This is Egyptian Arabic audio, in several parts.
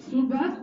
الصوت بقى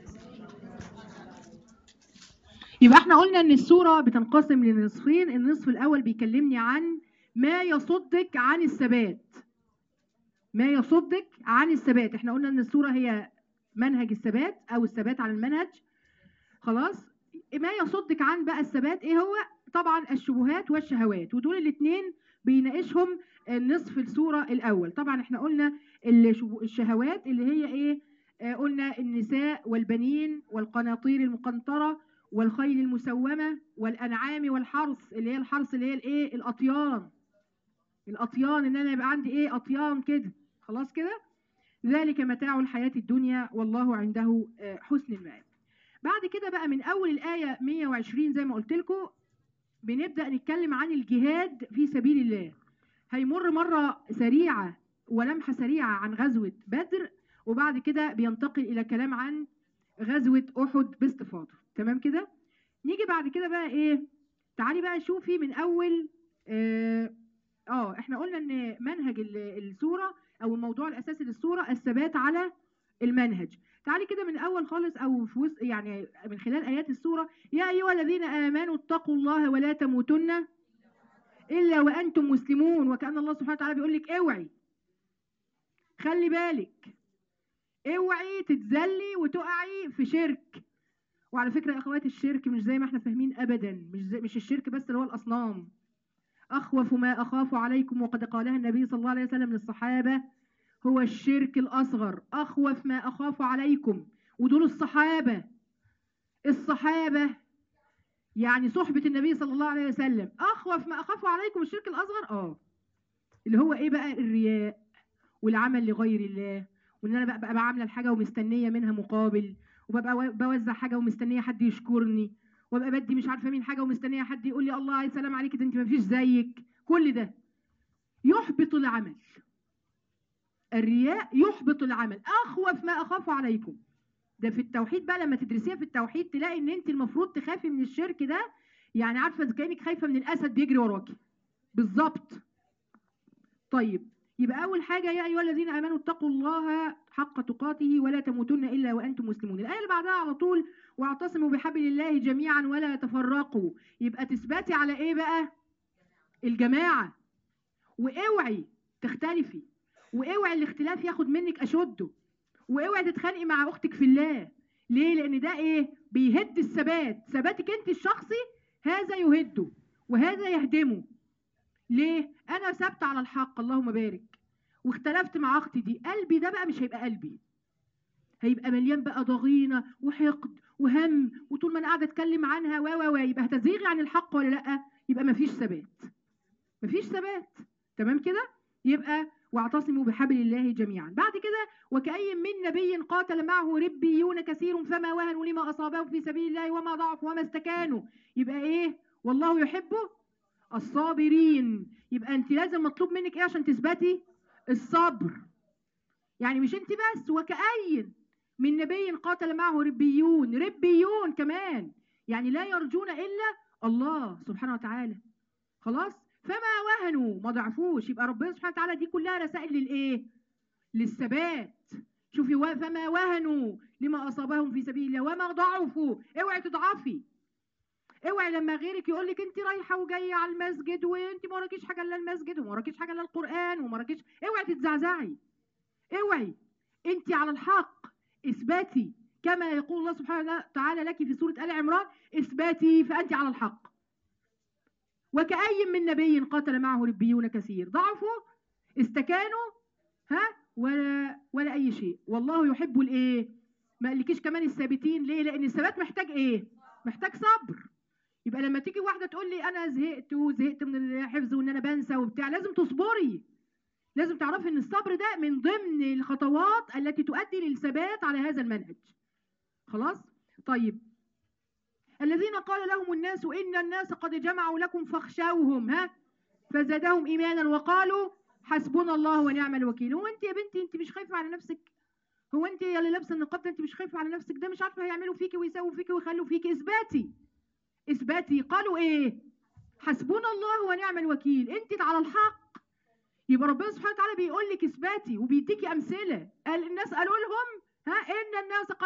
يبقى احنا قلنا ان السورة بتنقسم لنصفين النصف الاول بيكلمني عن ما يصدك عن الثبات ما يصدك عن الثبات احنا قلنا ان السورة هي منهج الثبات او الثبات على المنهج خلاص ما يصدك عن بقى الثبات ايه هو طبعا الشبهات والشهوات ودول الاثنين بيناقشهم نصف السورة الاول طبعا احنا قلنا الشبو- الشهوات اللي هي ايه آه، قلنا النساء والبنين والقناطير المقنطرة والخيل المسومة والأنعام والحرث اللي هي الحرث اللي هي الإيه الأطيان الأطيان إن أنا يبقى عندي إيه أطيان كده خلاص كده ذلك متاع الحياة الدنيا والله عنده آه، حسن المآب بعد كده بقى من أول الآية 120 زي ما قلت لكم بنبدأ نتكلم عن الجهاد في سبيل الله هيمر مرة سريعة ولمحة سريعة عن غزوة بدر وبعد كده بينتقل إلى كلام عن غزوة أحد باستفاضة تمام كده نيجي بعد كده بقى إيه تعالي بقى شوفي من أول آه, آه إحنا قلنا إن منهج ال- السورة أو الموضوع الأساسي للسورة الثبات على المنهج تعالي كده من الأول خالص أو في وسط يعني من خلال آيات السورة يا أيها الذين آمنوا اتقوا الله ولا تموتن إلا وأنتم مسلمون وكأن الله سبحانه وتعالى بيقول لك اوعي خلي بالك اوعي تتذلي وتقعي في شرك وعلى فكره يا اخواتي الشرك مش زي ما احنا فاهمين ابدا مش زي مش الشرك بس اللي هو الاصنام اخوف ما اخاف عليكم وقد قالها النبي صلى الله عليه وسلم للصحابه هو الشرك الاصغر اخوف ما اخاف عليكم ودول الصحابه الصحابه يعني صحبه النبي صلى الله عليه وسلم اخوف ما اخاف عليكم الشرك الاصغر اه اللي هو ايه بقى الرياء والعمل لغير الله وان انا بقى بقى عامله الحاجه ومستنيه منها مقابل وببقى و- بوزع حاجه ومستنيه حد يشكرني وابقى بدي مش عارفه مين حاجه ومستنيه حد يقول لي الله يا سلام عليك ده انت ما فيش زيك كل ده يحبط العمل الرياء يحبط العمل اخوف ما اخاف عليكم ده في التوحيد بقى لما تدرسيها في التوحيد تلاقي ان انت المفروض تخافي من الشرك ده يعني عارفه إذا كانك خايفه من الاسد بيجري وراكي بالظبط طيب يبقى أول حاجة يا أيها الذين آمنوا اتقوا الله حق تقاته ولا تموتن إلا وأنتم مسلمون الآية اللي بعدها على طول واعتصموا بحبل الله جميعا ولا تفرقوا يبقى تثبتي على إيه بقى الجماعة واوعي تختلفي واوعي الاختلاف ياخد منك أشده واوعي تتخانقي مع أختك في الله ليه لأن ده إيه بيهد الثبات ثباتك أنت الشخصي هذا يهده وهذا يهدمه ليه؟ أنا ثابتة على الحق اللهم بارك واختلفت مع أختي دي قلبي ده بقى مش هيبقى قلبي هيبقى مليان بقى ضغينة وحقد وهم وطول ما أنا قاعدة أتكلم عنها و و و يبقى هتزيغي عن الحق ولا لأ؟ يبقى مفيش ثبات مفيش ثبات تمام كده؟ يبقى واعتصموا بحبل الله جميعا بعد كده وكأي من نبي قاتل معه ربيون كثير فما وهنوا لما أصابهم في سبيل الله وما ضعفوا وما استكانوا يبقى إيه؟ والله يحبه الصابرين يبقى انت لازم مطلوب منك ايه عشان تثبتي الصبر يعني مش انت بس وكأين من نبي قاتل معه ربيون ربيون كمان يعني لا يرجون الا الله سبحانه وتعالى خلاص فما وهنوا ما ضعفوش يبقى ربنا سبحانه وتعالى دي كلها رسائل للايه للثبات شوفي و- فما وهنوا لما اصابهم في سبيل الله وما ضعفوا اوعي تضعفي اوعي لما غيرك يقول لك انت رايحه وجايه على المسجد وانت ما وراكيش حاجه الا المسجد وما وراكيش حاجه الا القران وما وراكيش اوعي تتزعزعي اوعي انت على الحق اثباتي كما يقول الله سبحانه وتعالى لك في سوره ال عمران اثباتي فانت على الحق وكأي من نبي قاتل معه ربيون كثير ضعفوا استكانوا ها ولا ولا اي شيء والله يحب الايه ما قالكيش كمان الثابتين ليه لان الثبات محتاج ايه محتاج صبر يبقى لما تيجي واحده تقول لي انا زهقت وزهقت من الحفظ وان انا بنسى وبتاع لازم تصبري لازم تعرفي ان الصبر ده من ضمن الخطوات التي تؤدي للثبات على هذا المنهج خلاص طيب الذين قال لهم الناس ان الناس قد جمعوا لكم فاخشوهم ها فزادهم ايمانا وقالوا حسبنا الله ونعم الوكيل هو انت يا بنتي انت مش خايفه على نفسك هو انت يا اللي لابسه النقاب ده انت مش خايفه على نفسك ده مش عارفه هيعملوا فيكي ويسووا فيكي ويخلوا فيكي اثباتي اثباتي قالوا ايه حسبنا الله ونعم الوكيل انت على الحق يبقى ربنا سبحانه وتعالى بيقول لك اثباتي وبيديكي امثله قال الناس قالوا لهم ها ان الناس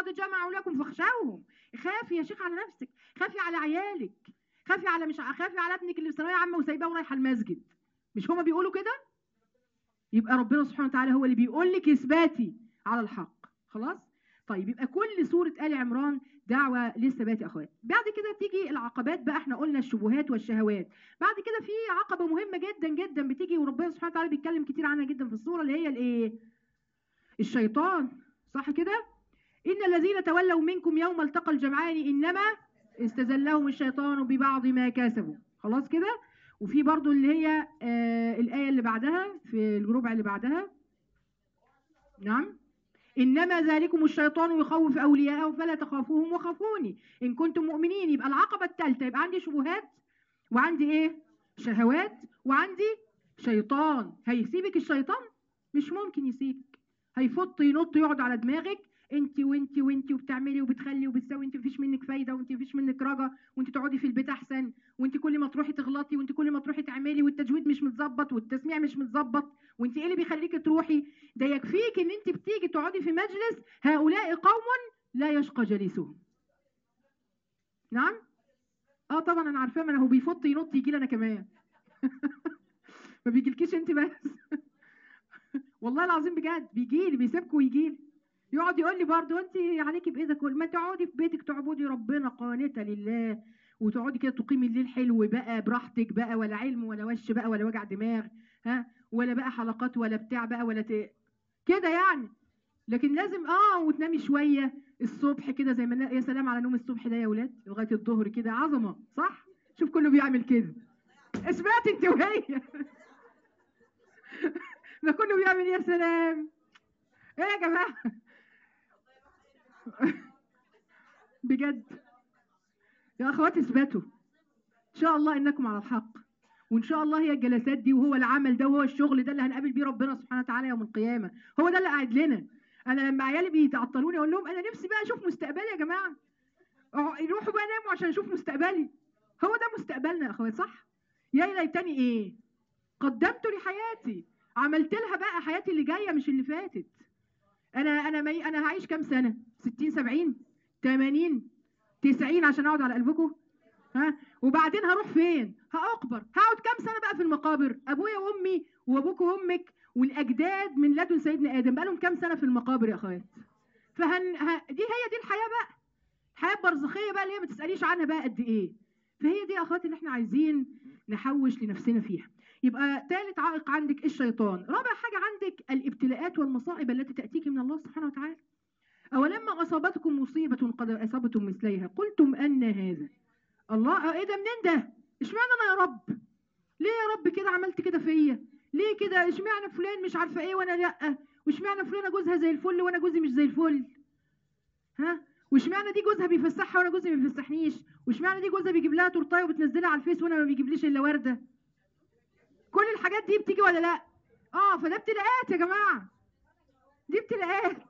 قد جمعوا لكم فاخشوهم خافي يا شيخ على نفسك خافي على عيالك خافي على مش خافي على ابنك اللي في ثانويه عامه وسايباه ورايحه المسجد مش هما بيقولوا كده يبقى ربنا سبحانه وتعالى هو اللي بيقول لك اثباتي على الحق خلاص طيب يبقى كل سوره ال عمران دعوه للثبات يا اخوات بعد كده تيجي العقبات بقى احنا قلنا الشبهات والشهوات بعد كده في عقبه مهمه جدا جدا بتيجي وربنا سبحانه وتعالى بيتكلم كتير عنها جدا في السوره اللي هي الايه الشيطان صح كده ان الذين تولوا منكم يوم التقى الجمعان انما استزلهم الشيطان ببعض ما كسبوا خلاص كده وفي برضو اللي هي آه الآية اللي بعدها في الربع اللي بعدها نعم إنما ذلكم الشيطان يخوف أولياءه فلا تخافوهم وخافوني إن كنتم مؤمنين يبقى العقبة الثالثة يبقى عندي شبهات وعندي إيه شهوات وعندي شيطان هيسيبك الشيطان مش ممكن يسيبك هيفط ينط يقعد على دماغك انت وانت وانت وبتعملي وبتخلي وبتسوي انت مفيش منك فايده وانت مفيش منك رجا وانت تقعدي في البيت احسن وانت كل ما تروحي تغلطي وانت كل ما تروحي تعملي والتجويد مش متظبط والتسميع مش متظبط وانت ايه اللي بيخليكي تروحي ده يكفيك ان انت بتيجي تقعدي في مجلس هؤلاء قوم لا يشقى جليسهم نعم اه طبعا انا عارفاه ما انا هو بيفط ينط يجي لي انا كمان ما بيجيلكيش انت بس والله العظيم بجد بيجي لي بيسيبكوا ويجي لي يقعد يقول لي برضه انت عليكي بايدك ما تقعدي في بيتك تعبدي ربنا قانته لله وتقعدي كده تقيمي الليل حلو بقى براحتك بقى ولا علم ولا وش بقى ولا وجع دماغ ها ولا بقى حلقات ولا بتاع بقى ولا ت... كده يعني لكن لازم اه وتنامي شويه الصبح كده زي ما يا سلام على نوم الصبح ده يا ولاد لغايه الظهر كده عظمه صح شوف كله بيعمل كده اثبات انت وهي ده كله بيعمل يا سلام ايه يا جماعه بجد يا اخواتي اثبتوا ان شاء الله انكم على الحق وان شاء الله هي الجلسات دي وهو العمل ده وهو الشغل ده اللي هنقابل بيه ربنا سبحانه وتعالى يوم القيامه هو ده اللي قاعد لنا انا لما عيالي بيتعطلوني اقول لهم انا نفسي بقى اشوف مستقبلي يا جماعه يروحوا بقى ناموا عشان اشوف مستقبلي هو ده مستقبلنا يا اخوات صح يا ليتني ايه قدمت لحياتي عملت لها بقى حياتي اللي جايه مش اللي فاتت انا انا مي انا هعيش كام سنه 60 70 80 90 عشان اقعد على قلبكم ها وبعدين هروح فين هاقبر هقعد كام سنه بقى في المقابر ابويا وامي وابوك وامك والاجداد من لدن سيدنا ادم بقى لهم كام سنه في المقابر يا اخوات فهن ه... دي هي دي الحياه بقى الحياه البرزخيه بقى اللي هي ما تساليش عنها بقى قد ايه فهي دي يا اخواتي اللي احنا عايزين نحوش لنفسنا فيها يبقى ثالث عائق عندك الشيطان رابع حاجة عندك الابتلاءات والمصائب التي تأتيك من الله سبحانه وتعالى أولما أصابتكم مصيبة قد أصابتم مثليها قلتم أن هذا الله إيه ده منين ده اشمعنى أنا يا رب ليه يا رب كده عملت كده فيا ليه كده اشمعنى فلان مش عارفة إيه وأنا لأ واشمعنى فلانة جوزها زي الفل وأنا جوزي مش زي الفل ها واشمعنى دي جوزها بيفسحها وانا جوزي ما بيفسحنيش واشمعنى دي جوزها بيجيب لها تورتايه وبتنزلها على الفيس وانا ما بيجيبليش الا ورده كل الحاجات دي بتيجي ولا لا اه فده ابتلاءات يا جماعه دي ابتلاءات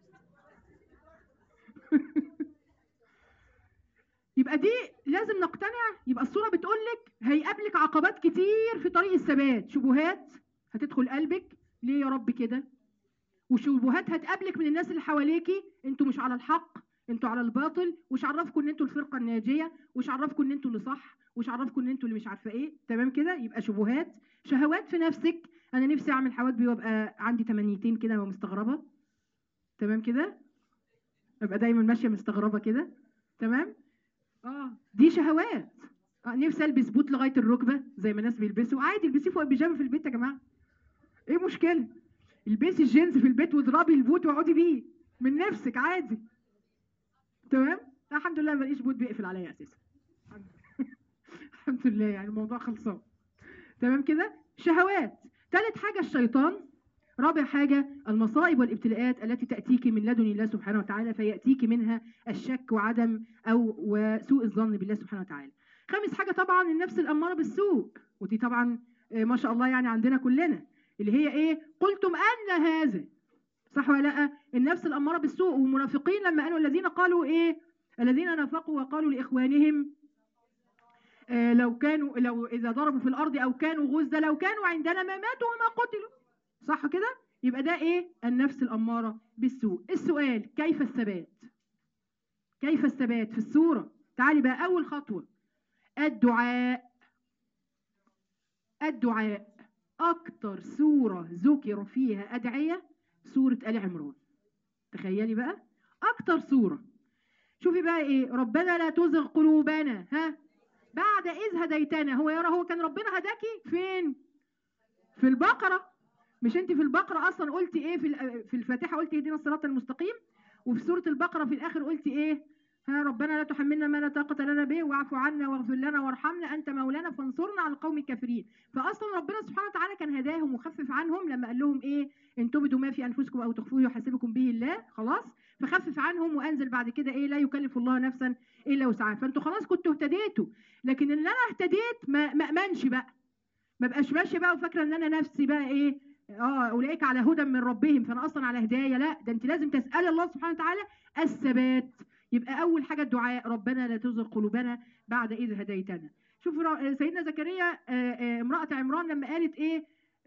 يبقى دي لازم نقتنع يبقى الصوره بتقول لك هيقابلك عقبات كتير في طريق الثبات شبهات هتدخل قلبك ليه يا رب كده وشبهات هتقابلك من الناس اللي حواليكي انتوا مش على الحق انتوا على الباطل وش عرفكم ان انتوا الفرقه الناجيه وش عرفكم ان انتوا اللي صح وش عرفكم ان انتوا اللي مش عارفه ايه تمام كده يبقى شبهات شهوات في نفسك انا نفسي اعمل حواجبي وابقى عندي تمنيتين كده ومستغربه تمام كده ابقى دايما ماشيه مستغربه كده تمام اه دي شهوات آه نفسي البس بوت لغايه الركبه زي ما الناس بيلبسوا عادي البسيه فوق البيجامه في البيت يا جماعه ايه مشكله البسي الجينز في البيت واضربي البوت واقعدي بيه من نفسك عادي تمام الحمد لله ما بلاقيش بوت بيقفل عليا اساسا الحمد لله يعني الموضوع خلصان تمام كده شهوات ثالث حاجه الشيطان رابع حاجة المصائب والابتلاءات التي تأتيك من لدن الله سبحانه وتعالى فيأتيك منها الشك وعدم أو وسوء الظن بالله سبحانه وتعالى خامس حاجة طبعا النفس الأمارة بالسوء ودي طبعا ما شاء الله يعني عندنا كلنا اللي هي ايه قلتم أن هذا صح ولا لا النفس الأمارة بالسوء والمنافقين لما قالوا الذين قالوا ايه الذين نافقوا وقالوا لإخوانهم آه لو كانوا لو إذا ضربوا في الأرض أو كانوا غزة لو كانوا عندنا ما ماتوا وما قتلوا صح كده يبقى ده ايه النفس الأمارة بالسوء السؤال كيف الثبات كيف الثبات في السورة تعالي بقى أول خطوة الدعاء الدعاء أكتر سورة ذكر فيها أدعية سورة آل عمران تخيلي بقى أكتر سورة شوفي بقى إيه ربنا لا تزغ قلوبنا ها بعد إذ هديتنا هو يرى هو كان ربنا هداكي فين في البقرة مش انت في البقرة اصلا قلتي ايه في في الفاتحة قلتي اهدنا الصراط المستقيم وفي سورة البقرة في الاخر قلتي ايه ها ربنا لا تحملنا ما لا طاقة لنا به واعف عنا واغفر لنا وارحمنا انت مولانا فانصرنا على القوم الكافرين فاصلا ربنا سبحانه وتعالى كان هداهم وخفف عنهم لما قال لهم ايه ان تبدوا ما في انفسكم او تخفوه يحاسبكم به الله خلاص فخفف عنهم وانزل بعد كده ايه لا يكلف الله نفسا الا وسعها فانتوا خلاص كنتوا اهتديتوا لكن اللي انا اهتديت ما ما امنش بقى ما بقاش ماشيه بقى وفاكره ان انا نفسي بقى ايه اه اولئك على هدى من ربهم فانا اصلا على هدايه لا ده انت لازم تسالي الله سبحانه وتعالى الثبات يبقى اول حاجه الدعاء ربنا لا تزغ قلوبنا بعد اذ هديتنا شوف سيدنا زكريا امراه عمران لما قالت ايه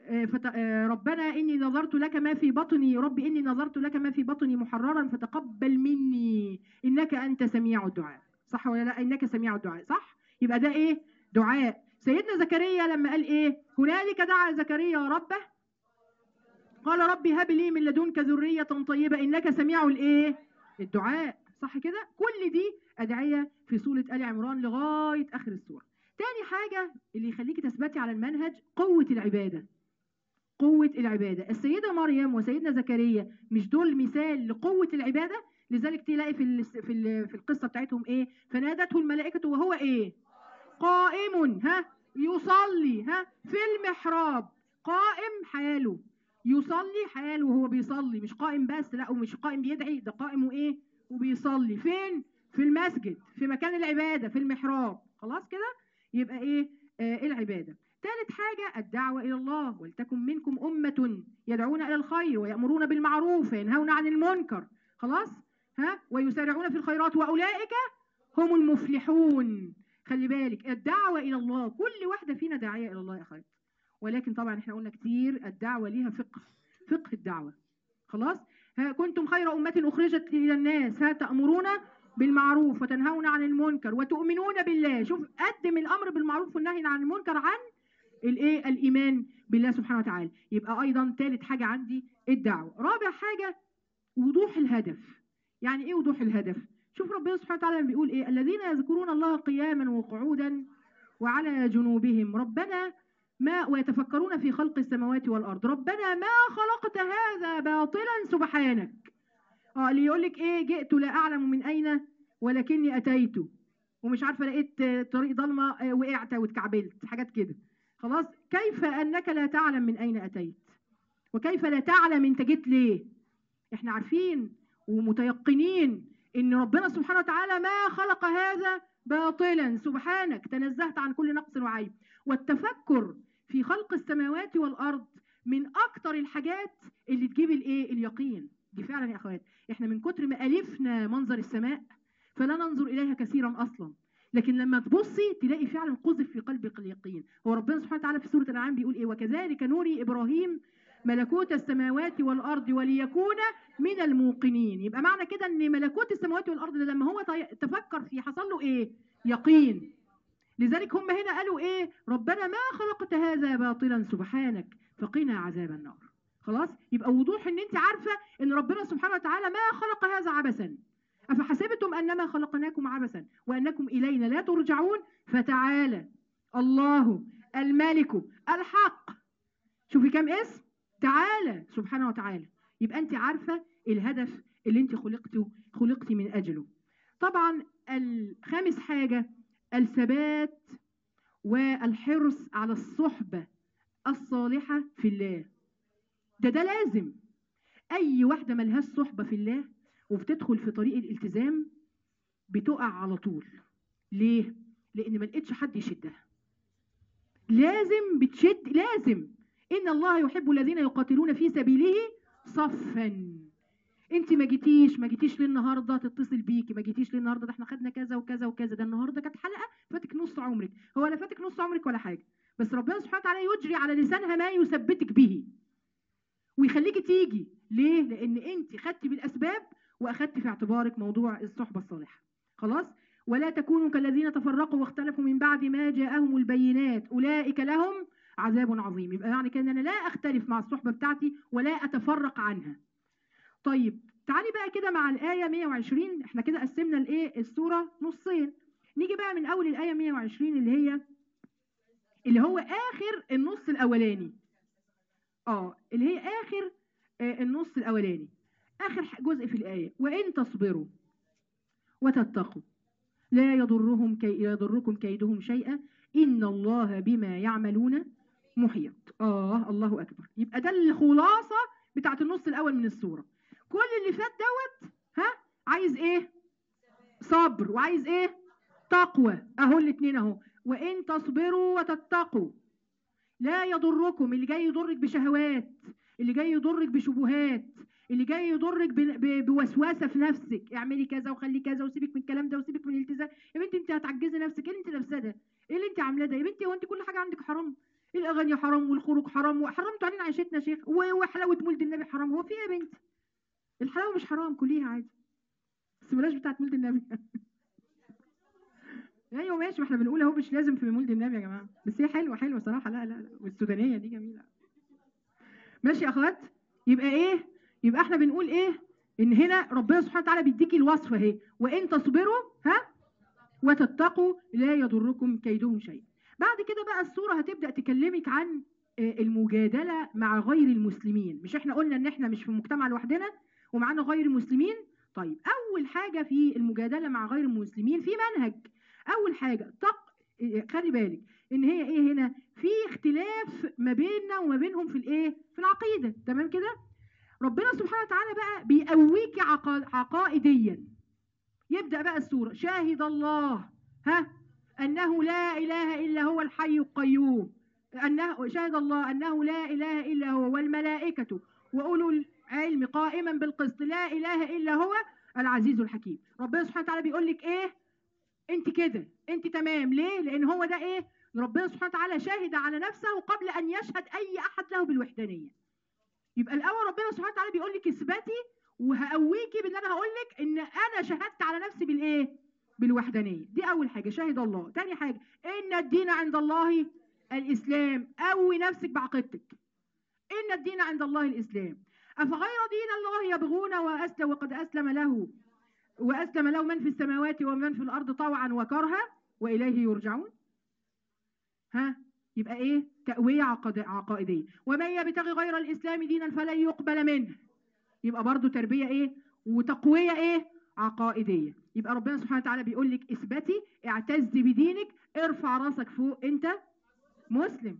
ربنا اني نظرت لك ما في بطني ربي اني نظرت لك ما في بطني محررا فتقبل مني انك انت سميع الدعاء صح ولا لا انك سميع الدعاء صح يبقى ده ايه دعاء سيدنا زكريا لما قال ايه هنالك دعا زكريا ربه قال ربي هب لي من لدنك ذرية طيبة إنك سميع الإيه؟ الدعاء صح كده؟ كل دي أدعية في سورة آل عمران لغاية آخر السورة. تاني حاجة اللي يخليكي تثبتي على المنهج قوة العبادة. قوة العبادة، السيدة مريم وسيدنا زكريا مش دول مثال لقوة العبادة؟ لذلك تلاقي في ال في ال في القصة بتاعتهم إيه؟ فنادته الملائكة وهو إيه؟ قائم ها يصلي ها في المحراب قائم حاله يصلي حاله وهو بيصلي مش قائم بس لا ومش قائم بيدعي ده قائم وايه وبيصلي فين في المسجد في مكان العباده في المحراب خلاص كده يبقى ايه آه العباده ثالث حاجة الدعوة إلى الله ولتكن منكم أمة يدعون إلى الخير ويأمرون بالمعروف وينهون عن المنكر خلاص ها ويسارعون في الخيرات وأولئك هم المفلحون خلي بالك الدعوة إلى الله كل واحدة فينا داعية إلى الله يا أخوات ولكن طبعا احنا قلنا كتير الدعوة ليها فقه فقه الدعوة خلاص ها كنتم خير أمة أخرجت إلى الناس ها تأمرون بالمعروف وتنهون عن المنكر وتؤمنون بالله شوف قدم الأمر بالمعروف والنهي عن المنكر عن الايه الإيمان بالله سبحانه وتعالى يبقى أيضا ثالث حاجة عندي الدعوة رابع حاجة وضوح الهدف يعني إيه وضوح الهدف شوف ربنا سبحانه وتعالى بيقول إيه الذين يذكرون الله قياما وقعودا وعلى جنوبهم ربنا ما ويتفكرون في خلق السماوات والارض ربنا ما خلقت هذا باطلا سبحانك اه اللي يقول لك ايه جئت لا اعلم من اين ولكني اتيت ومش عارفه لقيت طريق ضلمه وقعت واتكعبلت حاجات كده خلاص كيف انك لا تعلم من اين اتيت وكيف لا تعلم انت جيت ليه احنا عارفين ومتيقنين ان ربنا سبحانه وتعالى ما خلق هذا باطلا سبحانك تنزهت عن كل نقص وعيب والتفكر في خلق السماوات والارض من اكتر الحاجات اللي تجيب الايه اليقين دي فعلا يا اخوات احنا من كتر ما الفنا منظر السماء فلا ننظر اليها كثيرا اصلا لكن لما تبصي تلاقي فعلا قذف في قلبك اليقين هو ربنا سبحانه وتعالى في سوره الانعام بيقول ايه وكذلك نوري ابراهيم ملكوت السماوات والارض وليكون من الموقنين يبقى معنى كده ان ملكوت السماوات والارض ده لما هو تفكر فيه حصل له ايه يقين لذلك هم هنا قالوا ايه ربنا ما خلقت هذا باطلا سبحانك فقنا عذاب النار خلاص يبقى وضوح ان انت عارفه ان ربنا سبحانه وتعالى ما خلق هذا عبثا افحسبتم انما خلقناكم عبثا وانكم الينا لا ترجعون فتعالى الله الملك الحق شوفي كم اسم تعالى سبحانه وتعالى يبقى انت عارفه الهدف اللي انت خلقته خلقتي من اجله طبعا الخامس حاجه الثبات والحرص على الصحبة الصالحة في الله ده ده لازم أي واحدة ملهاش صحبة في الله وبتدخل في طريق الالتزام بتقع على طول ليه؟ لأن ما لقيتش حد يشدها لازم بتشد لازم إن الله يحب الذين يقاتلون في سبيله صفا انت ما جيتيش ما جيتيش ليه النهارده تتصل بيكي ما جيتيش ليه النهارده ده احنا خدنا كذا وكذا وكذا ده النهارده كانت حلقه فاتك نص عمرك هو لا فاتك نص عمرك ولا حاجه بس ربنا سبحانه وتعالى يجري على لسانها ما يثبتك به ويخليكي تيجي ليه لان انت خدتي بالاسباب واخدت في اعتبارك موضوع الصحبه الصالحه خلاص ولا تكونوا كالذين تفرقوا واختلفوا من بعد ما جاءهم البينات اولئك لهم عذاب عظيم يبقى يعني كده انا لا اختلف مع الصحبه بتاعتي ولا اتفرق عنها طيب تعالي بقى كده مع الايه 120 احنا كده قسمنا الايه السوره نصين نيجي بقى من اول الايه 120 اللي هي اللي هو اخر النص الاولاني اه اللي هي اخر آه النص الاولاني اخر جزء في الايه وان تصبروا وتتقوا لا يضرهم كي يضركم كيدهم شيئا ان الله بما يعملون محيط اه الله اكبر يبقى ده الخلاصه بتاعت النص الاول من السوره كل اللي فات دوت ها عايز ايه صبر وعايز ايه تقوى اهو الاثنين اهو وان تصبروا وتتقوا لا يضركم اللي جاي يضرك بشهوات اللي جاي يضرك بشبهات اللي جاي يضرك بوسوسه في نفسك اعملي كذا وخلي كذا وسيبك من الكلام ده وسيبك من الالتزام يا بنتي انت هتعجزي نفسك ايه اللي انت لابساه ده ايه اللي انت عاملاه ده يا بنتي هو انت كل حاجه عندك حرام الاغاني حرام والخروج حرام وحرمتوا علينا عيشتنا يا شيخ وحلاوه مولد النبي حرام هو في ايه يا بنتي الحلاوه مش حرام كليها عادي بس بلاش بتاعت مولد النبي ايوه ماشي ما احنا بنقول اهو مش لازم في مولد النبي يا جماعه بس هي حلوه حلوه صراحه لا لا لا والسودانيه دي جميله ماشي يا اخوات يبقى ايه يبقى احنا بنقول ايه ان هنا ربنا سبحانه وتعالى بيديكي الوصفه اهي وان تصبروا ها وتتقوا لا يضركم كيدهم شيء بعد كده بقى السوره هتبدا تكلمك عن المجادله مع غير المسلمين مش احنا قلنا ان احنا مش في مجتمع لوحدنا ومعانا غير المسلمين طيب اول حاجه في المجادله مع غير المسلمين في منهج اول حاجه تق... خلي بالك ان هي ايه هنا في اختلاف ما بيننا وما بينهم في الايه في العقيده تمام كده ربنا سبحانه وتعالى بقى بيقويكي عقا... عقائديا يبدا بقى السوره شاهد الله ها انه لا اله الا هو الحي القيوم انه شاهد الله انه لا اله الا هو والملائكه واولو العلم قائما بالقسط لا اله الا هو العزيز الحكيم ربنا سبحانه وتعالى بيقول لك ايه انت كده انت تمام ليه لان هو ده ايه ربنا سبحانه وتعالى شاهد على نفسه قبل ان يشهد اي احد له بالوحدانيه يبقى الاول ربنا سبحانه وتعالى بيقول لك اثبتي وهقويكي بان انا هقول لك ان انا شهدت على نفسي بالايه بالوحدانيه دي اول حاجه شاهد الله تاني حاجه ان الدين عند الله الاسلام قوي نفسك بعقيدتك ان الدين عند الله الاسلام افغير دين الله يبغون واسلم وقد اسلم له وأسلم له من في السماوات ومن في الأرض طوعا وكرها وإليه يرجعون ها يبقى إيه تقوية عقائدية ومن يبتغي غير الإسلام دينا فلن يقبل منه يبقى برضو تربية إيه وتقوية إيه عقائدية يبقى ربنا سبحانه وتعالى بيقول لك اثبتي اعتزي بدينك ارفع راسك فوق انت مسلم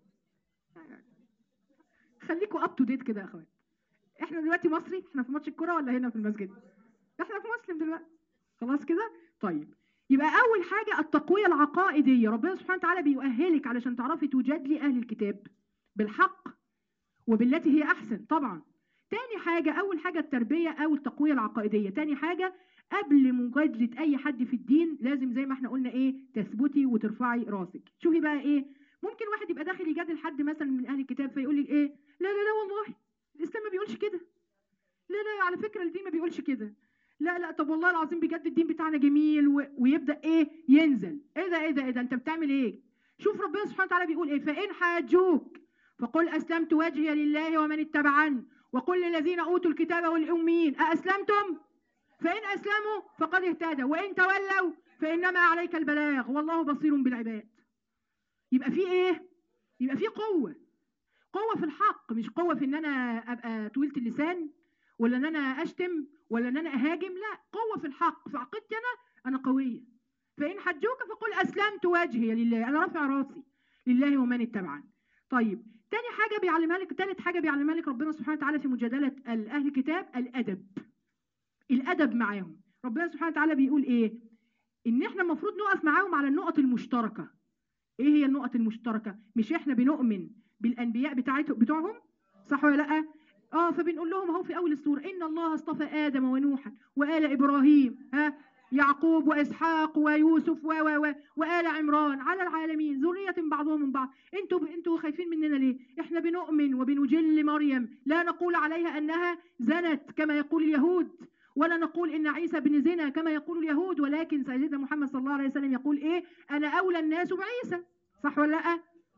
خليكوا اب تو ديت كده يا اخوات احنا دلوقتي مصري احنا في ماتش الكوره ولا هنا في المسجد احنا في مسلم دلوقتي خلاص كده طيب يبقى اول حاجه التقويه العقائديه ربنا سبحانه وتعالى بيؤهلك علشان تعرفي تجادلي اهل الكتاب بالحق وبالتي هي احسن طبعا تاني حاجه اول حاجه التربيه او التقويه العقائديه تاني حاجه قبل مجادله اي حد في الدين لازم زي ما احنا قلنا ايه تثبتي وترفعي راسك شوفي بقى ايه ممكن واحد يبقى داخل يجادل حد مثلا من اهل الكتاب فيقول لك ايه لا لا لا والله الاسلام ما بيقولش كده لا لا على فكره الدين ما بيقولش كده لا لا طب والله العظيم بجد الدين بتاعنا جميل و... ويبدا ايه ينزل ايه ده ايه ده ايه ده انت بتعمل ايه شوف ربنا سبحانه وتعالى بيقول ايه فان حاجوك فقل اسلمت وجهي لله ومن اتبعني وقل للذين اوتوا الكتاب والاميين ااسلمتم فان اسلموا فقد اهتدوا وان تولوا فانما عليك البلاغ والله بصير بالعباد يبقى في ايه يبقى في قوه قوه في الحق مش قوه في ان انا ابقى طويله اللسان ولا ان انا اشتم ولا ان انا اهاجم لا قوه في الحق في عقيدتي انا انا قويه فان حجوك فقل اسلمت وجهي لله انا رافع راسي لله ومن اتبعني طيب تاني حاجه بيعلمها لك تالت حاجه بيعلمها لك ربنا سبحانه وتعالى في مجادله اهل الكتاب الادب الادب معاهم ربنا سبحانه وتعالى بيقول ايه ان احنا المفروض نقف معاهم على النقط المشتركه ايه هي النقط المشتركه مش احنا بنؤمن بالانبياء بتاعته بتوعهم صح ولا لا اه فبنقول لهم اهو في اول السوره ان الله اصطفى ادم ونوحا وال ابراهيم ها يعقوب واسحاق ويوسف و و و وال عمران على العالمين ذريه بعضهم من بعض انتوا انتوا خايفين مننا ليه احنا بنؤمن وبنجل مريم لا نقول عليها انها زنت كما يقول اليهود ولا نقول ان عيسى بن زنا كما يقول اليهود ولكن سيدنا محمد صلى الله عليه وسلم يقول ايه انا اولى الناس بعيسى صح ولا لا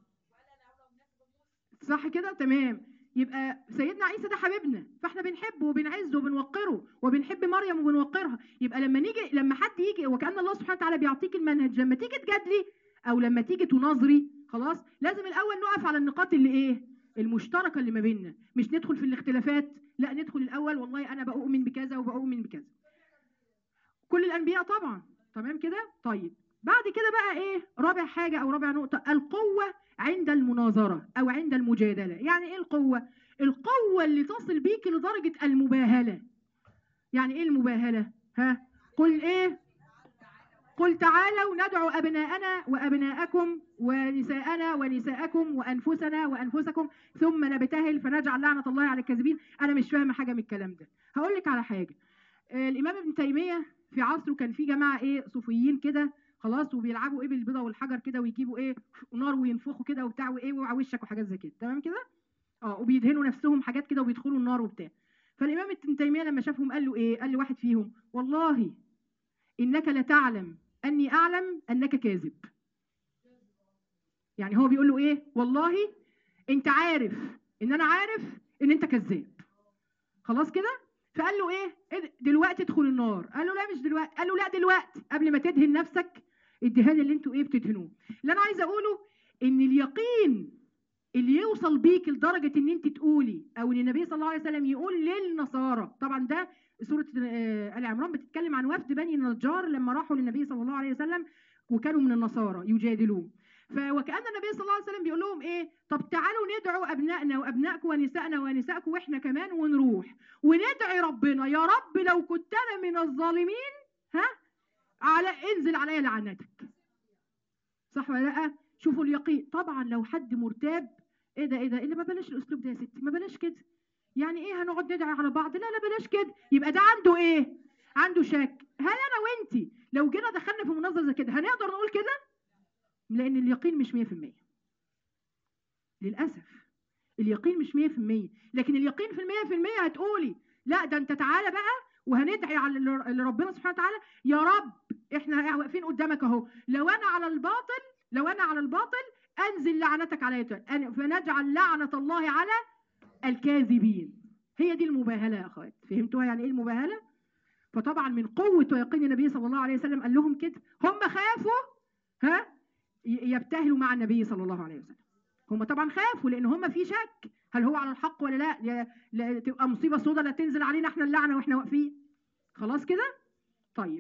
صح كده تمام يبقى سيدنا عيسى ده حبيبنا فاحنا بنحبه وبنعزه وبنوقره وبنحب مريم وبنوقرها يبقى لما نيجي لما حد يجي وكأن الله سبحانه وتعالى بيعطيك المنهج لما تيجي تجادلي او لما تيجي تناظري خلاص لازم الاول نقف على النقاط اللي ايه المشتركه اللي ما بيننا مش ندخل في الاختلافات لا ندخل الاول والله انا بؤمن بكذا وبؤمن بكذا كل الانبياء طبعا تمام كده طيب بعد كده بقى ايه رابع حاجه او رابع نقطه القوه عند المناظره او عند المجادله يعني ايه القوه القوه اللي تصل بيك لدرجه المباهله يعني ايه المباهله ها قل ايه قل تعالوا ندعو أبناءنا وأبناءكم ونساءنا ونساءكم وأنفسنا وأنفسكم ثم نبتهل فنجعل لعنة الله على الكاذبين أنا مش فاهمة حاجة من الكلام ده هقول لك على حاجة آه، الإمام ابن تيمية في عصره كان في جماعة إيه صوفيين كده خلاص وبيلعبوا إيه بالبيضة والحجر كده ويجيبوا إيه نار وينفخوا كده وبتاع وإيه وعلى وشك وحاجات زي كده تمام كده اه وبيدهنوا نفسهم حاجات كده وبيدخلوا النار وبتاع فالإمام ابن تيمية لما شافهم قال له إيه قال لواحد فيهم والله إنك لتعلم أني أعلم أنك كاذب يعني هو بيقول له إيه والله أنت عارف إن أنا عارف إن أنت كذاب خلاص كده فقال له إيه إيه دلوقتي ادخل النار قال له لا مش دلوقتي قال له لا دلوقتي قبل ما تدهن نفسك الدهان اللي انتوا ايه بتدهنوه اللي انا عايزه اقوله ان اليقين اللي يوصل بيك لدرجه ان انت تقولي او ان النبي صلى الله عليه وسلم يقول للنصارى طبعا ده سوره آه، ال عمران بتتكلم عن وفد بني النجار لما راحوا للنبي صلى الله عليه وسلم وكانوا من النصارى يجادلوه فوكأن النبي صلى الله عليه وسلم بيقول لهم ايه طب تعالوا ندعو ابنائنا وابنائكم ونسائنا ونسائكم واحنا كمان ونروح وندعي ربنا يا رب لو كنت انا من الظالمين ها على انزل عليا لعنتك صح ولا لا شوفوا اليقين طبعا لو حد مرتاب ايه ده ايه ده اللي ما بلاش الاسلوب ده يا ستي ما بلاش كده يعني ايه هنقعد ندعي على بعض لا لا بلاش كده يبقى ده عنده ايه عنده شك هل انا وانتي لو جينا دخلنا في مناظره زي كده هنقدر نقول كده لان اليقين مش 100% للاسف اليقين مش 100% لكن اليقين في المية في المية هتقولي لا ده انت تعالى بقى وهندعي على اللي اللي ربنا سبحانه وتعالى يا رب احنا واقفين قدامك اهو لو انا على الباطل لو انا على الباطل انزل لعنتك عليا تاني. أن- فنجعل لعنه الله على الكاذبين هي دي المباهله يا اخوات فهمتوها يعني ايه المباهله فطبعا من قوه ويقين النبي صلى الله عليه وسلم قال لهم كده هم خافوا ها ي- يبتهلوا مع النبي صلى الله عليه وسلم هم طبعا خافوا لان هم في شك هل هو على الحق ولا لا لا, لا تبقى مصيبه سوداء لا تنزل علينا احنا اللعنه واحنا واقفين خلاص كده طيب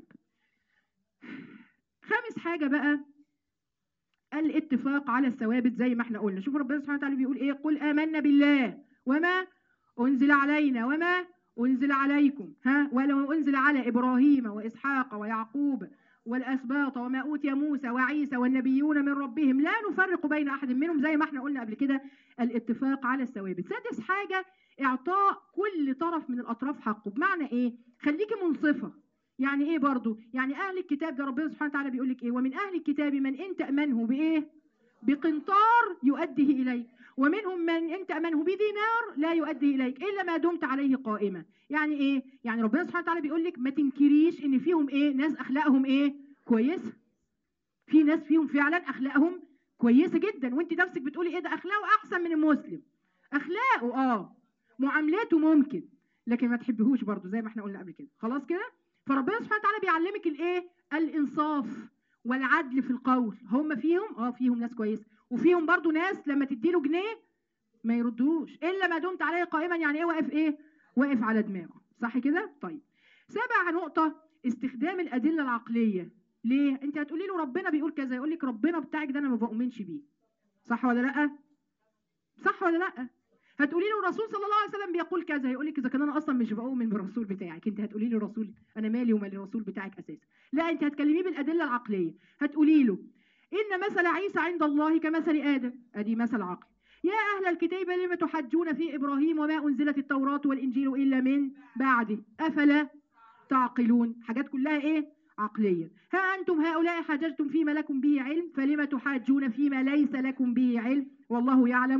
خامس حاجه بقى الاتفاق على الثوابت زي ما احنا قلنا شوفوا ربنا سبحانه وتعالى بيقول ايه قل آمنا بالله وما أنزل علينا وما أنزل عليكم ها ولو أنزل على إبراهيم وإسحاق ويعقوب والأسباط وما أوتي موسى وعيسى والنبيون من ربهم لا نفرق بين أحد منهم زي ما احنا قلنا قبل كده الاتفاق على الثوابت سادس حاجة إعطاء كل طرف من الأطراف حقه بمعنى إيه خليكي منصفة يعني ايه برضو يعني اهل الكتاب ده ربنا سبحانه وتعالى بيقول لك ايه ومن اهل الكتاب من ان تامنه بايه بقنطار يؤديه اليك ومنهم من ان تامنه بدينار لا يؤدي اليك الا ما دمت عليه قائما يعني ايه يعني ربنا سبحانه وتعالى بيقول لك ما تنكريش ان فيهم ايه ناس اخلاقهم ايه كويسه في ناس فيهم فعلا اخلاقهم كويسه جدا وانت نفسك بتقولي ايه ده اخلاقه احسن من المسلم اخلاقه اه معاملاته ممكن لكن ما تحبهوش برضو زي ما احنا قلنا قبل كده خلاص كده فربنا سبحانه وتعالى بيعلمك الايه الانصاف والعدل في القول هم فيهم اه فيهم ناس كويسه وفيهم برضو ناس لما تديله جنيه ما يردوش الا ما دمت عليه قائما يعني ايه واقف ايه واقف على دماغه صح كده طيب سابع نقطه استخدام الادله العقليه ليه انت هتقولي له ربنا بيقول كذا يقول لك ربنا بتاعك ده انا ما بؤمنش بيه صح ولا لا صح ولا لا هتقولي له الرسول صلى الله عليه وسلم بيقول كذا هيقول لك اذا كان انا اصلا مش بؤمن بالرسول بتاعك انت هتقولي له الرسول انا مالي ومال الرسول بتاعك اساسا لا انت هتكلميه بالادله العقليه هتقولي له ان مثل عيسى عند الله كمثل ادم ادي مثل عقلي يا اهل الكتاب لم تحجون في ابراهيم وما انزلت التوراه والانجيل الا من بعده افلا تعقلون حاجات كلها ايه عقليه ها انتم هؤلاء حاججتم فيما لكم به علم فلم تحاجون فيما ليس لكم به علم والله يعلم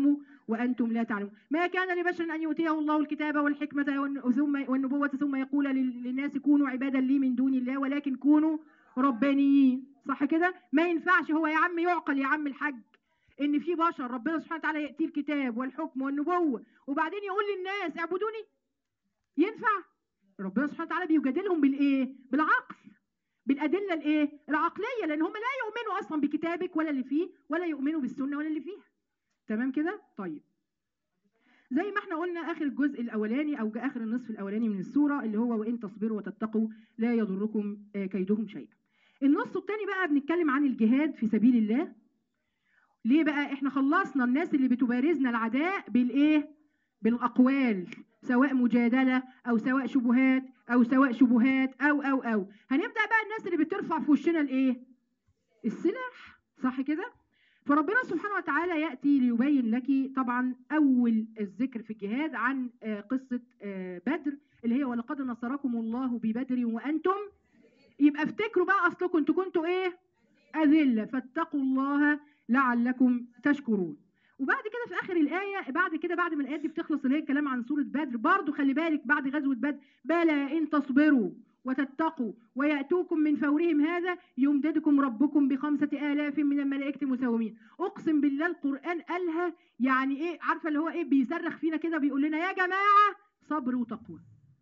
وانتم لا تعلمون ما كان لبشر ان يؤتيه الله الكتاب والحكمه والن- ثم والنبوه ثم يقول لل- للناس كونوا عبادا لي من دون الله ولكن كونوا ربانيين صح كده ما ينفعش هو يا عم يعقل يا عم الحاج ان في بشر ربنا سبحانه وتعالى ياتيه الكتاب والحكم والنبوه وبعدين يقول للناس اعبدوني ينفع ربنا سبحانه وتعالى بيجادلهم بالايه بالعقل بالادله الايه العقليه لان هم لا يؤمنوا اصلا بكتابك ولا اللي فيه ولا يؤمنوا بالسنه ولا اللي فيها تمام كده طيب زي ما احنا قلنا اخر الجزء الاولاني او اخر النصف الاولاني من السوره اللي هو وان تصبروا وتتقوا لا يضركم آه، كيدهم شيئا النص الثاني بقى بنتكلم عن الجهاد في سبيل الله ليه بقى احنا خلصنا الناس اللي بتبارزنا العداء بالايه بالاقوال سواء مجادله او سواء شبهات او سواء شبهات او او او هنبدا بقى الناس اللي بترفع في وشنا الايه السلاح صح كده فربنا سبحانه وتعالى ياتي ليبين لك طبعا اول الذكر في الجهاد عن آه، قصه آه، بدر اللي هي ولقد نصركم الله ببدر وانتم يبقى افتكروا بقى اصلكم انتوا كنتوا ايه اذله فاتقوا الله لعلكم تشكرون وبعد كده في اخر الايه بعد كده بعد ما الايات دي بتخلص اللي هي الكلام عن سوره بدر برضو خلي بالك بعد غزوه بدر بلى ان تصبروا وتتقوا وياتوكم من فورهم هذا يمددكم ربكم بخمسه الاف من الملائكه مسومين اقسم بالله القران قالها يعني ايه عارفه اللي هو ايه بيصرخ فينا كده بيقول لنا يا جماعه صبر وتقوى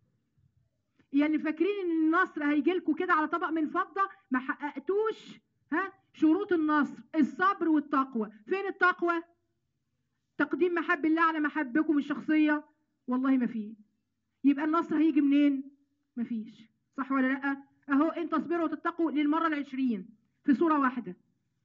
يعني فاكرين ان النصر هيجي لكم كده على طبق من فضه ما حققتوش ها شروط النصر الصبر والتقوى فين التقوى تقديم محب الله على محبكم الشخصيه والله ما فيه يبقى النصر هيجي منين مفيش صح ولا لا اهو ان تصبروا وتتقوا للمره العشرين في سوره واحده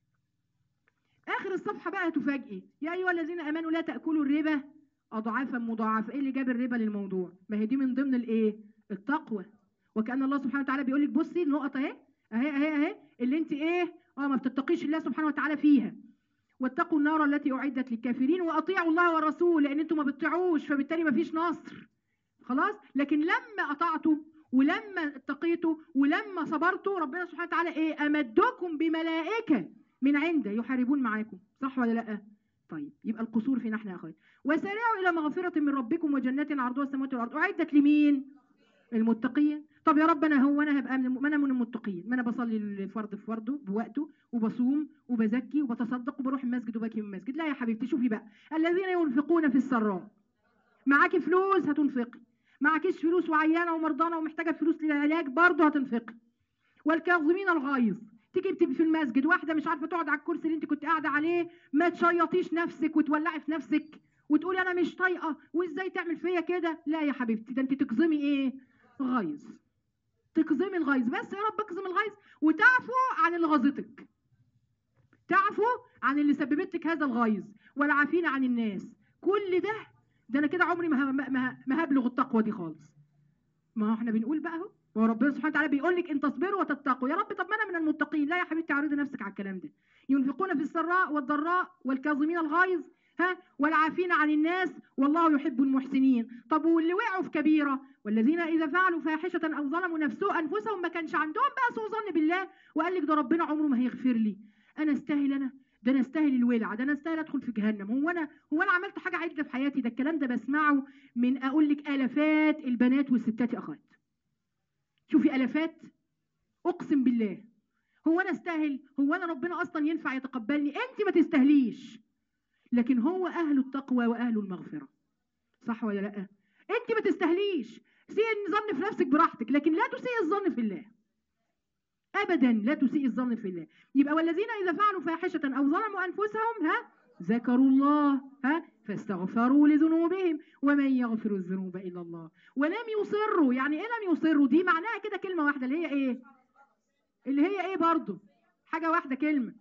اخر الصفحه بقى هتفاجئي يا ايها الذين امنوا لا تاكلوا الربا اضعافا مضاعفه ايه اللي جاب الربا للموضوع ما هي دي من ضمن الايه التقوى وكان الله سبحانه وتعالى بيقول لك بصي النقط اهي اهي اهي اهي اللي انت ايه اه ما بتتقيش الله سبحانه وتعالى فيها واتقوا النار التي اعدت للكافرين واطيعوا الله والرسول لان انتم ما بتطيعوش فبالتالي ما فيش نصر خلاص لكن لما اطعتوا ولما اتقيتوا ولما صبرتوا ربنا سبحانه وتعالى ايه امدكم بملائكه من عنده يحاربون معاكم صح ولا لا طيب يبقى القصور فينا احنا يا اخويا وسارعوا الى مغفره من ربكم وجنات عرضها السماوات والارض اعدت لمين المتقين طب يا رب انا هو انا هبقى من الم- ما انا من المتقين ما انا بصلي الفرض في فرضه بوقته وبصوم وبزكي وبتصدق وبروح المسجد وباكي من المسجد لا يا حبيبتي شوفي بقى الذين ينفقون في السراء معاكي فلوس هتنفقي معكيش فلوس وعيانه ومرضانه ومحتاجه فلوس للعلاج برضه هتنفقي والكاظمين الغيظ تيجي بتبقي في المسجد واحده مش عارفه تقعد على الكرسي اللي انت كنت قاعده عليه ما تشيطيش نفسك وتولعي في نفسك وتقولي انا مش طايقه وازاي تعمل فيا كده لا يا حبيبتي ده انت تكظمي ايه غيظ تكظمي الغيظ بس يا رب اكظم الغيظ وتعفو عن اللي غاظتك تعفو عن اللي سببت لك هذا الغيظ والعافين عن الناس كل ده ده انا كده عمري ما ه- ما ما- ما هبلغ التقوى دي خالص ما هو احنا بنقول بقى اهو ما هو ربنا سبحانه وتعالى بيقول لك ان تصبروا وتتقوا يا رب طب ما انا من المتقين لا يا حبيبتي عرضي نفسك على الكلام ده ينفقون في السراء والضراء والكاظمين الغيظ ها والعافين عن الناس والله يحب المحسنين طب واللي وقعوا في كبيره والذين اذا فعلوا فاحشه او ظلموا نفسه انفسهم ما كانش عندهم بقى سوء ظن بالله وقال لك ده ربنا عمره ما هيغفر لي انا استاهل انا ده انا استاهل الولع ده انا استاهل ادخل في جهنم هو انا هو انا عملت حاجه عدله في حياتي ده الكلام ده بسمعه من اقول لك الافات البنات والستات يا اخوات شوفي الافات اقسم بالله هو انا استاهل هو انا ربنا اصلا ينفع يتقبلني انت ما تستاهليش لكن هو اهل التقوى واهل المغفره صح ولا لا انت ما تستاهليش سيء الظن في نفسك براحتك لكن لا تسيء الظن في الله ابدا لا تسيء الظن في الله يبقى والذين اذا فعلوا فاحشه او ظلموا انفسهم ها ذكروا الله ها فاستغفروا لذنوبهم ومن يغفر الذنوب الا الله ولم يصروا يعني ايه لم يصروا دي معناها كده كلمه واحده اللي هي ايه اللي هي ايه برضو حاجه واحده كلمه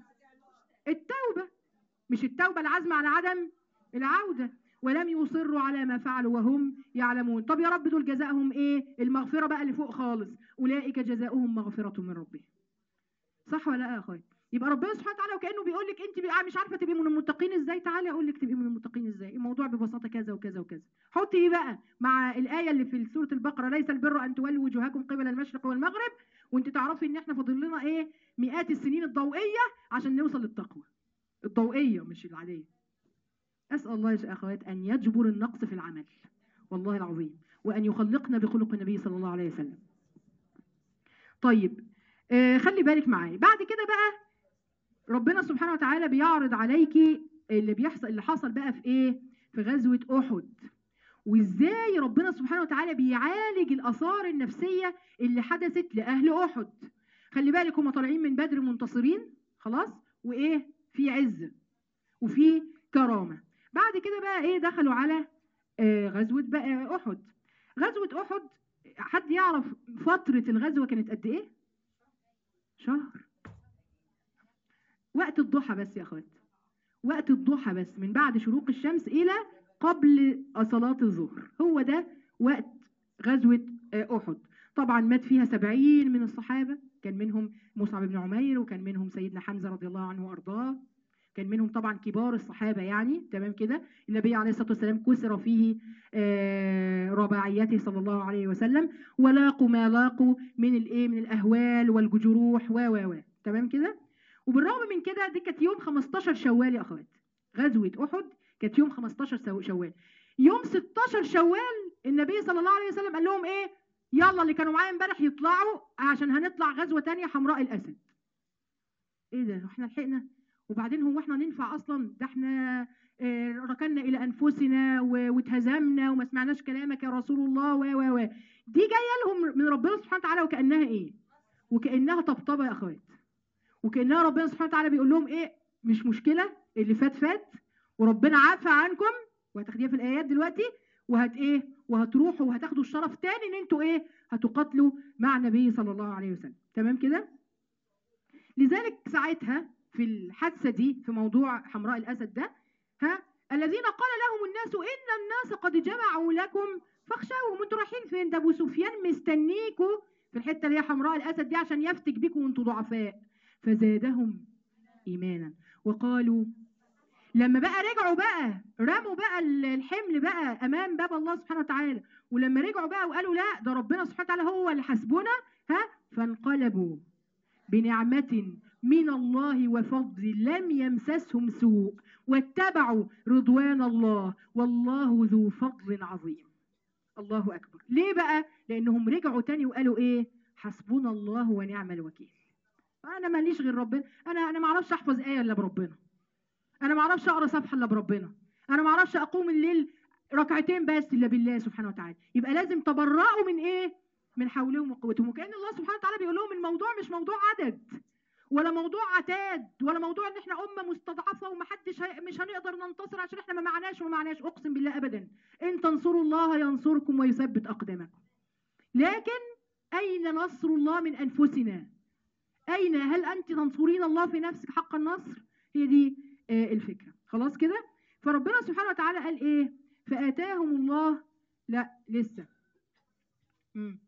التوبه مش التوبه العزم على عدم العوده ولم يصروا على ما فعلوا وهم يعلمون طب يا رب دول جزاءهم ايه المغفره بقى اللي فوق خالص اولئك جزاؤهم مغفره من ربهم صح ولا لا يا اخويا يبقى ربنا سبحانه وتعالى وكانه بيقول لك انت بقى مش عارفه تبقي من المتقين ازاي تعالي اقول لك تبقي من المتقين ازاي الموضوع ببساطه كذا وكذا وكذا حطي ايه بقى مع الايه اللي في سوره البقره ليس البر ان تولوا وجوهكم قبل المشرق والمغرب وانت تعرفي ان احنا فاضل لنا ايه مئات السنين الضوئيه عشان نوصل للتقوى الضوئيه مش العاديه اسال الله يا اخوات ان يجبر النقص في العمل والله العظيم وان يخلقنا بخلق النبي صلى الله عليه وسلم طيب آه خلي بالك معايا بعد كده بقى ربنا سبحانه وتعالى بيعرض عليكي اللي بيحصل اللي حصل بقى في ايه في غزوه احد وازاي ربنا سبحانه وتعالى بيعالج الاثار النفسيه اللي حدثت لاهل احد خلي بالك هم طالعين من بدر منتصرين خلاص وايه في عز وفي كرامه بعد كده بقى ايه دخلوا على آه غزوه بقى احد غزوه احد حد يعرف فتره الغزوه كانت قد ايه شهر وقت الضحى بس يا اخوات وقت الضحى بس من بعد شروق الشمس الى قبل صلاة الظهر هو ده وقت غزوة أحد طبعا مات فيها سبعين من الصحابة كان منهم مصعب بن عمير وكان منهم سيدنا حمزة رضي الله عنه وأرضاه كان منهم طبعا كبار الصحابة يعني تمام كده النبي عليه الصلاة والسلام كسر فيه رباعيته صلى الله عليه وسلم ولاقوا ما لاقوا من الايه من الاهوال والجروح و و و تمام كده وبالرغم من كده دي كانت يوم 15 شوال يا اخوات غزوة أحد كانت يوم 15 شوال يوم 16 شوال النبي صلى الله عليه وسلم قال لهم ايه يلا اللي كانوا معايا امبارح يطلعوا عشان هنطلع غزوه تانية حمراء الاسد ايه ده احنا لحقنا وبعدين هو احنا ننفع اصلا ده احنا اه ركنا الى انفسنا واتهزمنا وما سمعناش كلامك يا رسول الله و و و دي جايه لهم من ربنا سبحانه وتعالى وكانها ايه وكانها طبطبه يا اخوات وكانها ربنا سبحانه وتعالى بيقول لهم ايه مش مشكله اللي فات فات وربنا عافى عنكم وهتاخديها في الايات دلوقتي وهت ايه وهتروحوا وهتاخدوا الشرف تاني ان انتوا ايه هتقاتلوا مع النبي صلى الله عليه وسلم تمام كده لذلك ساعتها في الحادثه دي في موضوع حمراء الاسد ده ها الذين قال لهم الناس ان الناس قد جمعوا لكم فاخشوهم انتوا رايحين فين ده ابو سفيان مستنيكوا في الحته اللي هي حمراء الاسد دي عشان يفتك بيكم وانتوا ضعفاء فزادهم ايمانا وقالوا لما بقى رجعوا بقى رموا بقى الحمل بقى امام باب الله سبحانه وتعالى ولما رجعوا بقى وقالوا لا ده ربنا سبحانه وتعالى هو اللي حسبنا ها فانقلبوا بنعمة من الله وفضل لم يمسسهم سوء واتبعوا رضوان الله والله ذو فضل عظيم الله اكبر ليه بقى لانهم رجعوا تاني وقالوا ايه حسبنا الله ونعم الوكيل انا ماليش غير ربنا انا انا ما اعرفش احفظ ايه الا بربنا انا ما اعرفش اقرا صفحه الا بربنا انا ما اعرفش اقوم الليل ركعتين بس الا بالله سبحانه وتعالى يبقى لازم تبرأوا من ايه من حولهم وقوتهم وكان الله سبحانه وتعالى بيقول لهم الموضوع مش موضوع عدد ولا موضوع عتاد ولا موضوع ان احنا امه مستضعفه ومحدش هي... مش هنقدر ننتصر عشان احنا ما معناش وما معناش اقسم بالله ابدا ان تنصروا الله ينصركم ويثبت اقدامكم لكن اين نصر الله من انفسنا اين هل انت تنصرين الله في نفسك حق النصر هي دي آه الفكره خلاص كده فربنا سبحانه وتعالى قال ايه فاتاهم الله لا لسه مم.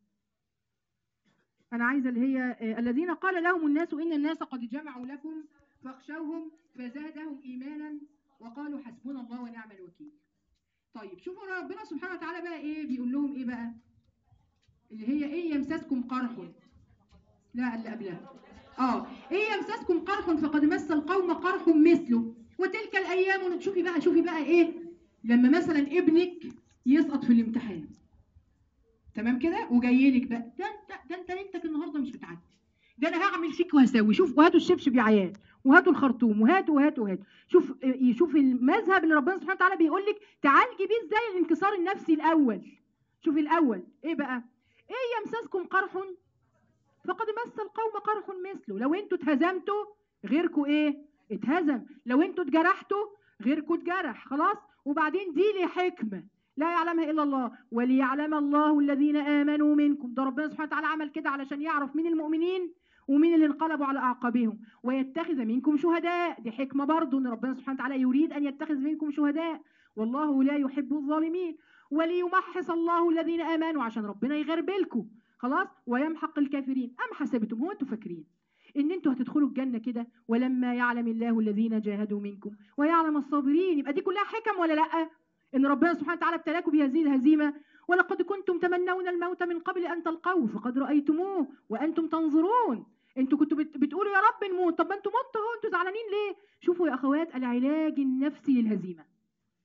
انا عايزه اللي هي آه الذين قال لهم الناس ان الناس قد جمعوا لكم فاخشوهم فزادهم ايمانا وقالوا حسبنا الله ونعم الوكيل طيب شوفوا ربنا سبحانه وتعالى بقى ايه بيقول لهم ايه بقى اللي هي ايه يمسسكم قرح لا اللي قبلها اه ايه يمسسكم قرح فقد مس القوم قرح مثله وتلك الايام شوفي بقى شوفي بقى ايه لما مثلا ابنك يسقط في الامتحان تمام كده وجاي لك بقى ده انت ده انت ليلتك النهارده مش بتعدي ده انا هعمل فيك وهسوي شوف وهاتوا الشبشب يا عيال وهاتوا الخرطوم وهاتوا وهاتوا وهاتوا شوف شوف المذهب اللي ربنا سبحانه وتعالى بيقول لك تعالجي بيه ازاي الانكسار النفسي الاول شوفي الاول ايه بقى ايه يمسسكم قرح فقد مس القوم قرح مثله لو انتوا اتهزمتوا غيركوا ايه اتهزم لو انتوا اتجرحتوا غيركوا اتجرح خلاص وبعدين دي لي حكمه لا يعلمها الا الله وليعلم الله الذين امنوا منكم ده ربنا سبحانه وتعالى عمل كده علشان يعرف مين المؤمنين ومين اللي انقلبوا على اعقابهم ويتخذ منكم شهداء دي حكمه برضه ان ربنا سبحانه وتعالى يريد ان يتخذ منكم شهداء والله لا يحب الظالمين وليمحص الله الذين امنوا عشان ربنا يغربلكم خلاص ويمحق الكافرين ام حسبتم هو انتوا فاكرين ان انتوا هتدخلوا الجنه كده ولما يعلم الله الذين جاهدوا منكم ويعلم الصابرين يبقى دي كلها حكم ولا لا ان ربنا سبحانه وتعالى ابتلاكم بهذه الهزيمه ولقد كنتم تمنون الموت من قبل ان تلقوه فقد رايتموه وانتم تنظرون انتوا كنتوا بت... بتقولوا يا رب نموت طب ما انتوا متوا اهو انتوا زعلانين ليه شوفوا يا اخوات العلاج النفسي للهزيمه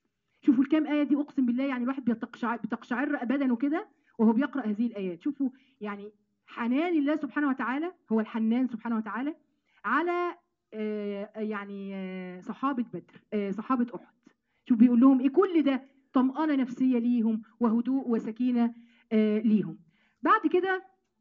شوفوا الكام آية دي أقسم بالله يعني الواحد بيتقشعر بتقشعر بدنه كده وهو بيقرأ هذه الآيات شوفوا يعني حنان الله سبحانه وتعالى هو الحنان سبحانه وتعالى على آه، يعني آه، صحابة بدر آه، صحابة أحد شوف بيقول لهم إيه كل ده طمأنة نفسية ليهم وهدوء وسكينة ليهم بعد كده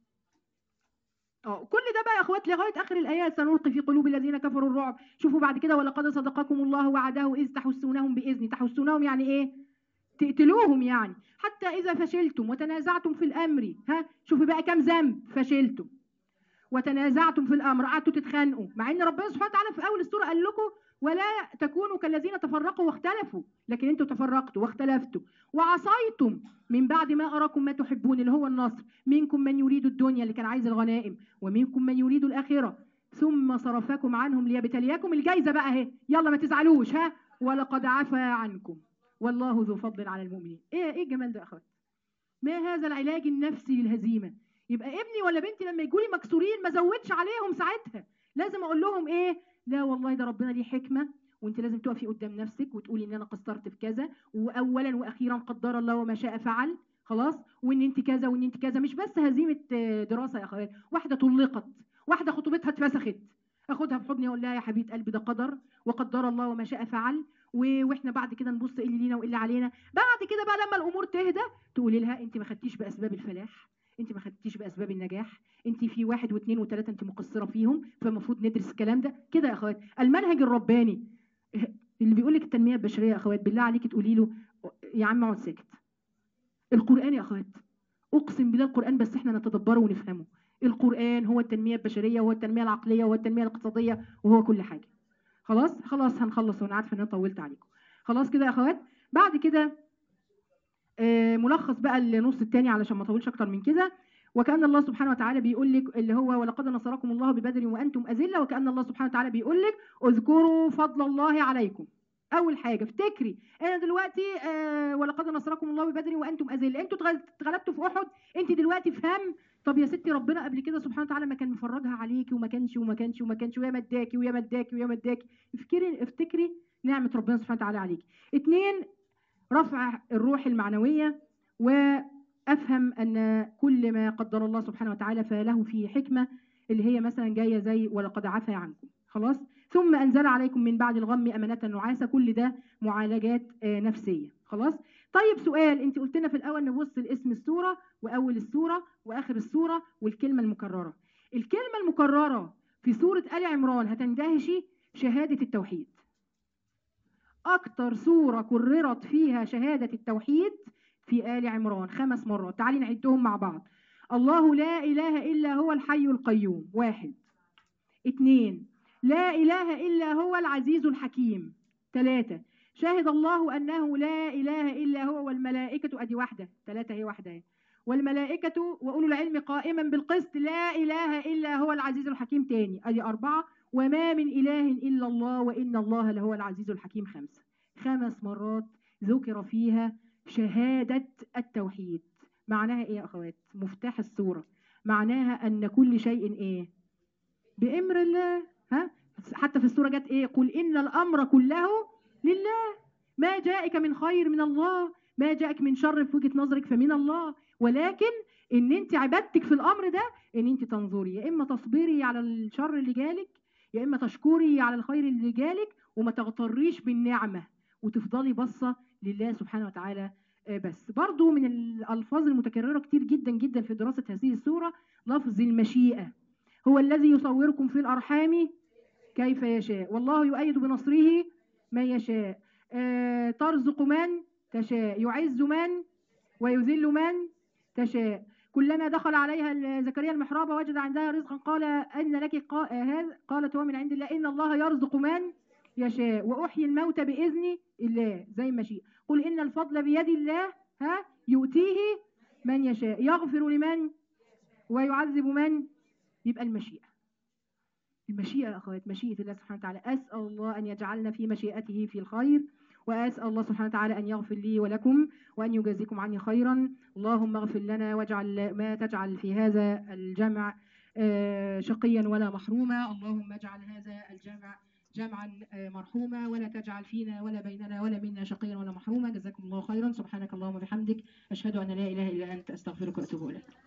اه كل ده بقى يا اخوات لغايه اخر الايات سنلقي في قلوب الذين كفروا الرعب شوفوا بعد كده ولقد صدقكم الله وعده اذ تحسونهم باذني تحسونهم يعني ايه تقتلوهم يعني حتى اذا فشلتم وتنازعتم في الامر ها شوفوا بقى كم ذنب فشلتم وتنازعتم في الامر قعدتوا تتخانقوا مع ان ربنا سبحانه وتعالى في اول السوره قال لكم ولا تكونوا كالذين تفرقوا واختلفوا لكن انتوا تفرقتوا واختلفتوا وعصيتم من بعد ما اراكم ما تحبون اللي هو النصر منكم من يريد الدنيا اللي كان عايز الغنائم ومنكم من يريد الاخره ثم صرفكم عنهم ليبتليكم الجايزه بقى اهي يلا ما تزعلوش ها ولقد عفا عنكم والله ذو فضل على المؤمنين ايه ايه الجمال ده يا اخوات ما هذا العلاج النفسي للهزيمه يبقى ابني ولا بنتي لما يجوا لي مكسورين ما زودش عليهم ساعتها لازم اقول لهم ايه لا والله ده ربنا ليه حكمه وانت لازم تقفي قدام نفسك وتقولي ان انا قصرت في كذا واولا واخيرا قدر الله وما شاء فعل خلاص وان انت كذا وان انت كذا مش بس هزيمه دراسه يا اخوات واحده طلقت واحده خطوبتها اتفسخت اخدها في حضني اقول لها يا حبيبه قلبي ده قدر وقدر الله وما شاء فعل واحنا بعد كده نبص ايه اللي لينا وايه اللي علينا بعد كده بقى لما الامور تهدى تقولي لها انت ما خدتيش باسباب الفلاح انت ما خدتيش باسباب النجاح انت في واحد واثنين وثلاثه انت مقصره فيهم فالمفروض ندرس الكلام ده كده يا اخوات المنهج الرباني اللي بيقول لك التنميه البشريه يا اخوات بالله عليك تقولي له يا عم اقعد ساكت القران يا اخوات اقسم بالله القران بس احنا نتدبره ونفهمه القران هو التنميه البشريه وهو التنميه العقليه وهو التنميه الاقتصاديه وهو كل حاجه خلاص خلاص هنخلص وانا عارفه ان انا طولت عليكم خلاص كده يا اخوات بعد كده آه، ملخص بقى النص الثاني علشان ما اطولش اكتر من كده وكان الله سبحانه وتعالى بيقول لك اللي هو ولقد نصركم الله ببدر وانتم اذله وكان الله سبحانه وتعالى بيقول لك اذكروا فضل الله عليكم اول حاجه افتكري انا دلوقتي آه ولقد نصركم الله ببدر وانتم اذله انتوا اتغلبتوا في احد انت دلوقتي فهم طب يا ستي ربنا قبل كده سبحانه وتعالى ما كان مفرجها عليكي وما كانش وما كانش وما كانش ويا مداكي ويا مداكي ويا مداكي افتكري افتكري نعمه ربنا سبحانه وتعالى عليكي اثنين رفع الروح المعنويه وافهم ان كل ما قدر الله سبحانه وتعالى فله فيه حكمه اللي هي مثلا جايه زي ولقد عفا عنكم خلاص ثم انزل عليكم من بعد الغم امانه نعاسه كل ده معالجات آه، نفسيه خلاص طيب سؤال انت قلت لنا في الاول نبص لاسم السوره واول السوره واخر السوره والكلمه المكرره الكلمه المكرره في سوره ال عمران هتندهشي شهاده التوحيد اكتر سوره كررت فيها شهاده التوحيد في ال عمران خمس مرات تعالي نعدهم مع بعض الله لا اله الا هو الحي القيوم واحد اثنين لا اله الا هو العزيز الحكيم ثلاثه شهد الله أنه لا إله إلا هو والملائكة أدي واحدة ثلاثة هي واحدة والملائكة وأولو العلم قائما بالقسط لا إله إلا هو العزيز الحكيم تاني أدي أربعة وما من إله إلا الله وإن الله لهو العزيز الحكيم خمسة خمس مرات ذكر فيها شهادة التوحيد معناها إيه يا أخوات مفتاح السورة معناها أن كل شيء إيه بأمر الله ها حتى في السورة جت إيه قل إن الأمر كله لله ما جاءك من خير من الله ما جاءك من شر في وجهه نظرك فمن الله ولكن ان انت عبادتك في الامر ده ان انت تنظري يا اما تصبري على الشر اللي جالك يا اما تشكري على الخير اللي جالك وما تغتريش بالنعمه وتفضلي بصه لله سبحانه وتعالى آه، بس برضو من الالفاظ المتكرره كتير جدا جدا في دراسه هذه السوره لفظ المشيئه هو الذي يصوركم في الارحام كيف يشاء والله يؤيد بنصره ما يشاء آه، ترزق من تشاء يعز من ويذل من تشاء كلما دخل عليها زكريا المحراب وجد عندها رزقا قال أن لك هذا قالت هو من عند الله إن الله يرزق من يشاء وأحيي الموتى بإذن الله زي ما شيء قل إن الفضل بيد الله ها يؤتيه من يشاء يغفر لمن ويعذب من يبقى المشيئة المشيئة يا أخوات مشيئة الله سبحانه وتعالى أسأل الله أن يجعلنا في مشيئته في الخير وأسأل الله سبحانه وتعالى أن يغفر لي ولكم وأن يجازيكم عني خيرا اللهم اغفر لنا واجعل ما تجعل في هذا الجمع آه، شقيا ولا محروما اللهم اجعل هذا الجمع جمعا آه، مرحوما ولا تجعل فينا ولا بيننا ولا منا شقيا ولا محروما جزاكم الله خيرا سبحانك اللهم وبحمدك أشهد أن لا إله إلا أنت أستغفرك وأتوب إليك